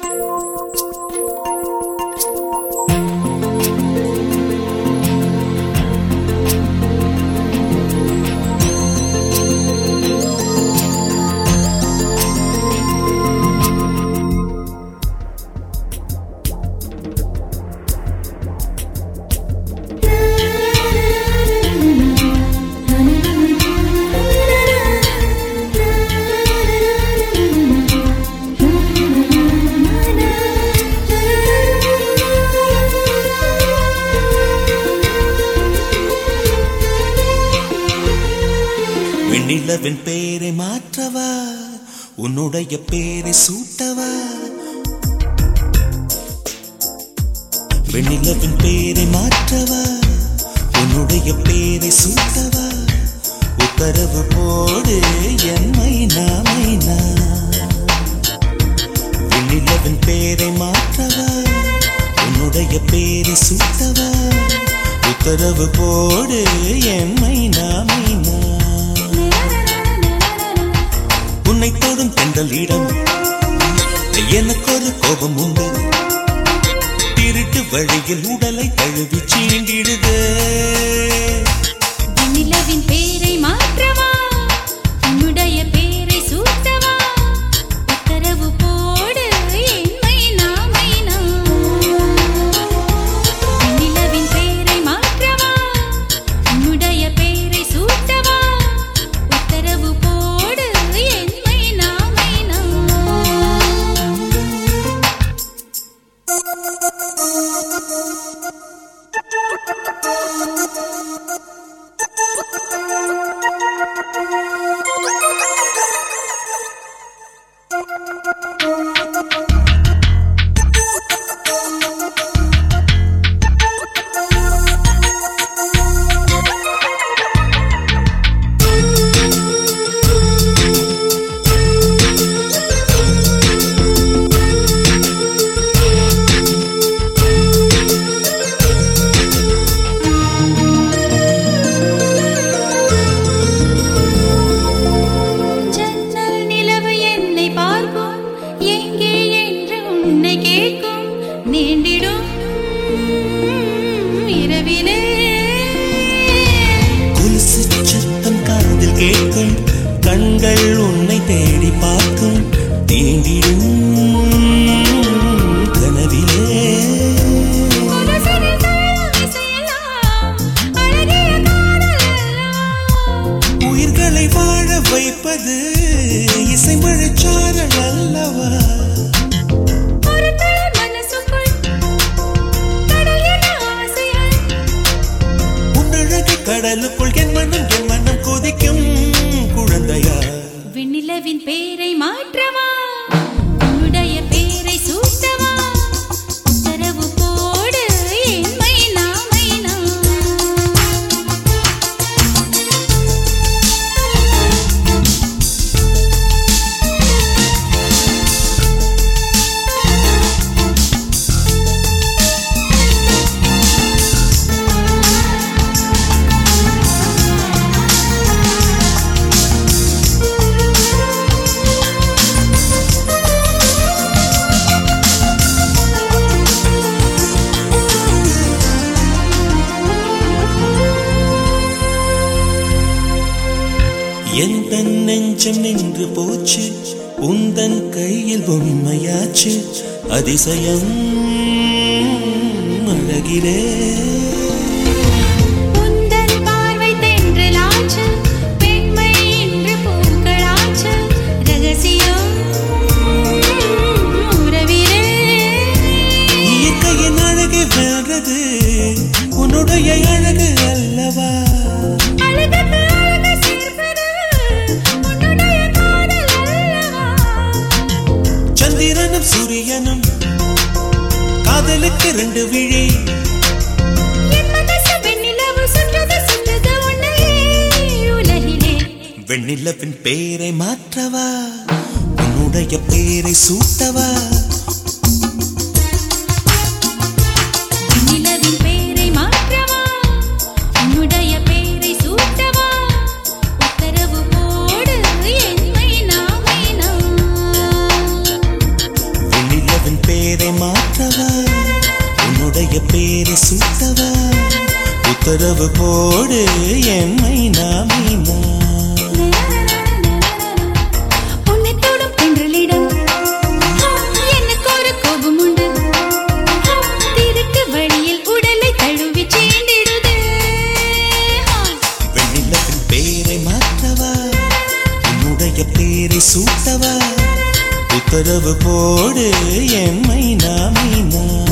வெண்ணிலவின் பேரை மாற்றவா உன்னுடைய பேரை சூட்டவா வெண்ணிலவின் பேரை மாற்றவா உன்னுடைய பேரை சூட்டவா உத்தரவு போடு என் மைனா மைனா வெண்ணிலவின் பேரை மாற்றவா உன்னுடைய பேரை சூட்டவா உத்தரவு போடு என் மைனா மைனா உன்னை தொடும் தென்றலிடம் எனக்கு ஒரு கோபம் உண்டு திருட்டு வழியில் உடலை தழுவி சீண்டிடுதே நிலவின் பேரை மாற்றவா உன்னுடைய பேரை சூட்டவா உத்தரவு போடு என் மைனா மைனா நிலவின் பேரை மாற்றவா உன்னுடைய பேரை சூட்டவா உத்தரவு போடு என் மைனா மைனா ஜன்னல் நிலவு என்னை பார்க்கும் எங்கே என்று உன்னை கேட்கும் நீண்டிடும் இரவிலே கொலுசு சத்தம் காதில் கேட்கும் கண்கள் உன்னை தேடி பார்க்கும் தீண்டிடும் கனவிலே கொலுசினை தாழ செய்யலாம், அழகிய காதல் அல்லவா? உயிர்களை வாழ வைப்பது இசை மழைச்சாரல் அல்லவா ஒரு துளி மனசுக்குள் கடல் என ஆசையாய் உன்னழகு கடலுக்குள் என் மனம் என் மனம் கொதிக்கும் குழந்தையா விண்ணிலவின் பேரை மாற்றவா உன்னுடைய பேரை சூட்டவா உத்தரவு போடு என் மைனா மைனா எந்த நெஞ்சம் நின்று போச்சு உந்தன் கையில் பொம்மையாச்சு அதிசயம் அழகிலே உந்தன் பார்வை தென்றலாச்சு பெண்மை இன்று பூக்களாச்சு ரகசியம் உறவிலே இயற்கையின் அழகை வெல்றது உன்னுடைய அழகு அல்லவா அழகுக்கு அழகு சேர்ப்பது உன்னுடைய காதல் அல்லவா சந்திரனும் சூரியனும் காதலுக்கு ரெண்டு விழி என் மனசு வெண்ணிலவு சுற்றுது சுற்றுது உன்னையே உலகிலே வெண்ணிலவின் பேரை மாற்றவா உன்னுடைய பேரை சூட்டவா நிலவின் பேரை மாற்றவா உன்னுடைய பேரை சூட்டவா உத்தரவு போடு என் மைனா மைனா வெண்ணிலவின் பேரை மாற்றவா உன்னுடைய பேரை சூட்டவா உத்தரவு போடு என் மைனா மைனா உன்னை தொடும் தென்றலிடம் எனக்கு ஒரு கோபம் உண்டு திருட்டு வழியில் உடலை தழுவி சீண்டிடுது வெண்ணிலத்தின் பேரை மாற்றவா உன்னுடைய பேரை சூட்டவா உத்தரவு போடு என் மைனா மைனா